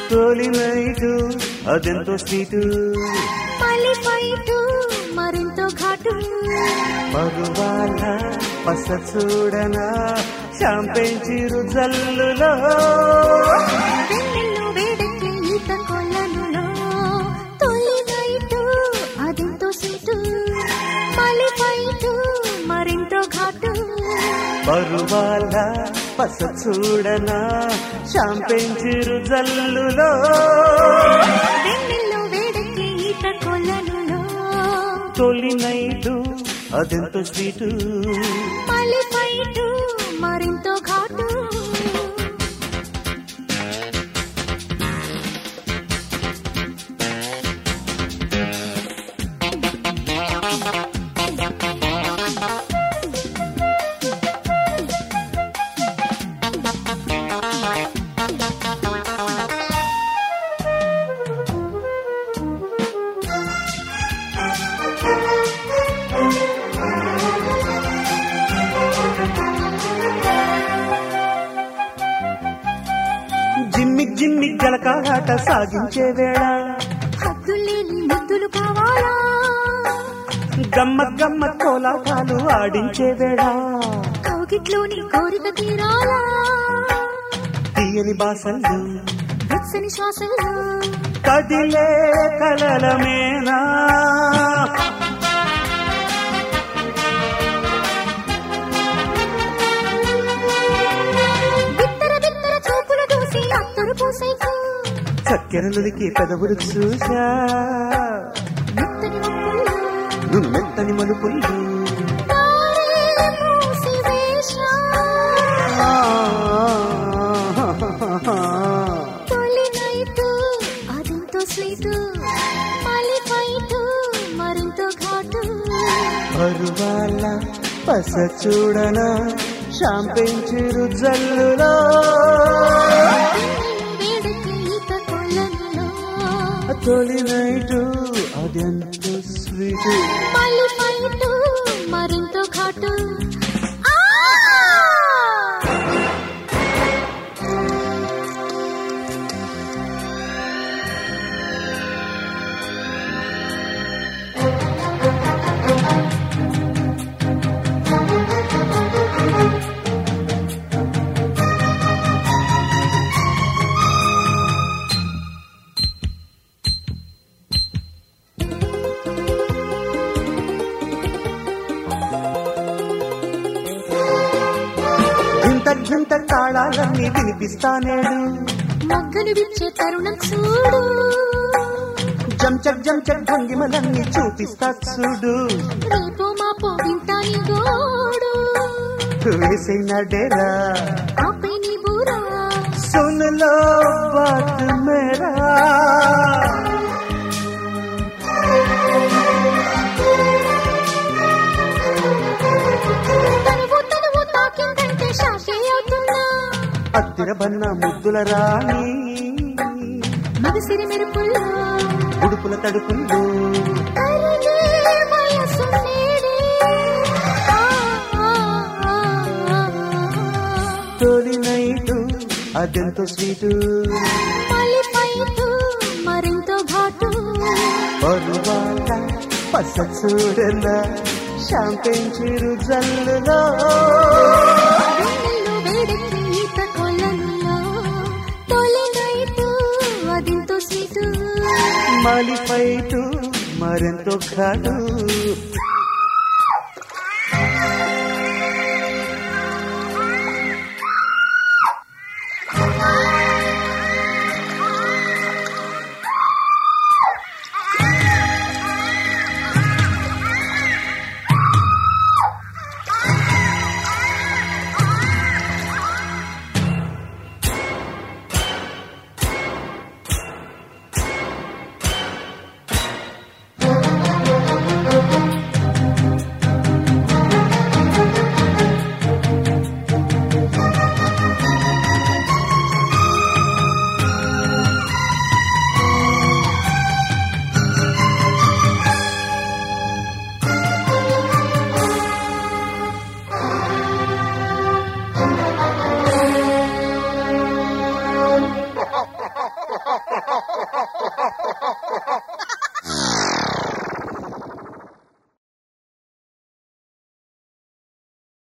తొలి నైటు అదెంతో స్వీటు మళ్ళీ ఫైటు మరింతో ఘాటు పరువాల పస చూడనా షాంపెన్ చిరు జల్లులో వెన్నెల్లో వేడెక్కే ఈత కొలనులో తొలి నైటు అదెంతో సీటు మళ్ళీ ఫైటు మరింతో ఘాటు పరువాల పస చూడనా షాంపెన్ చిరు జల్లులో వెన్నెల్లో వేడెక్కే ఈత కొలనులో తొలి నైటు అదెంతో స్వీటు మళ్ళీ ఫైటు మరింతో ఘాటు జిమ్మిక్ జిమ్మిక్ జలకాట సాగించే వేళ హద్దులేని ముద్దులు కావాలా గమ్మ గమ్మ కోలాటాలు ఆడించే వేళ కౌగిట్లోని కోరిక తీరాలా తీయని బాసలు వెచ్చని శ్వాసల్లో కదిలే కలలమేనా బిత్తర బిత్తర చూపులు దూసి అత్తరు పూసైకు చక్కెరలుడికి పెదవులు చూసా మెత్తని ఒప్పుల్లో నువ్వు మెత్తని మలుపులు తారే మూసి వేశా. తొలి నైటు అదెంతో స్వీటు మళ్ళీ ఫైటు మరింతో ఘాటు పరువాల పస చూడన షాంపెన్ చిరు జల్లులో వేడెక్కే ఈత కొలనులో తొలి నైటు అదెంత స్వీటు మళ్ళీ ఫైటు మరింతో ఘాటు ఆ! గింత గింత తాళాలన్నీ వినిపిస్తానేడు మొగ్గలు విచ్చే తరుణం చూడు జంచక్ జంచక్ భంగిమలన్నీ చూపిస్తా చూడు రేపో మాపో వింటాని గోడు వేసిన డేరా ఆపై నీ బూరా सुन लो बात मेरा తనువు తనువు తాకిందంటే షాకే అవుతున్నా అత్తిర బన్న ముద్దుల రాణి మగసిరి మెరుపుల్లో ఉడుపుల తడుపులు కరిగే వయసు నేడే. ఆ, ఆ, ఆ, ఆ, ఆ. తొలి నైటు అదెంతో స్వీటు మళ్ళీ ఫైటు మరింతో ఘాటు పరువాల పస చూడల షాంపెన్ చిరు జల్లులో వెన్నెల్లో వేడెక్కే ఈత కొలనులో తొలి నైటు అదింతో స్వీటు మలి ఫైటు మరెంతో ఘాటు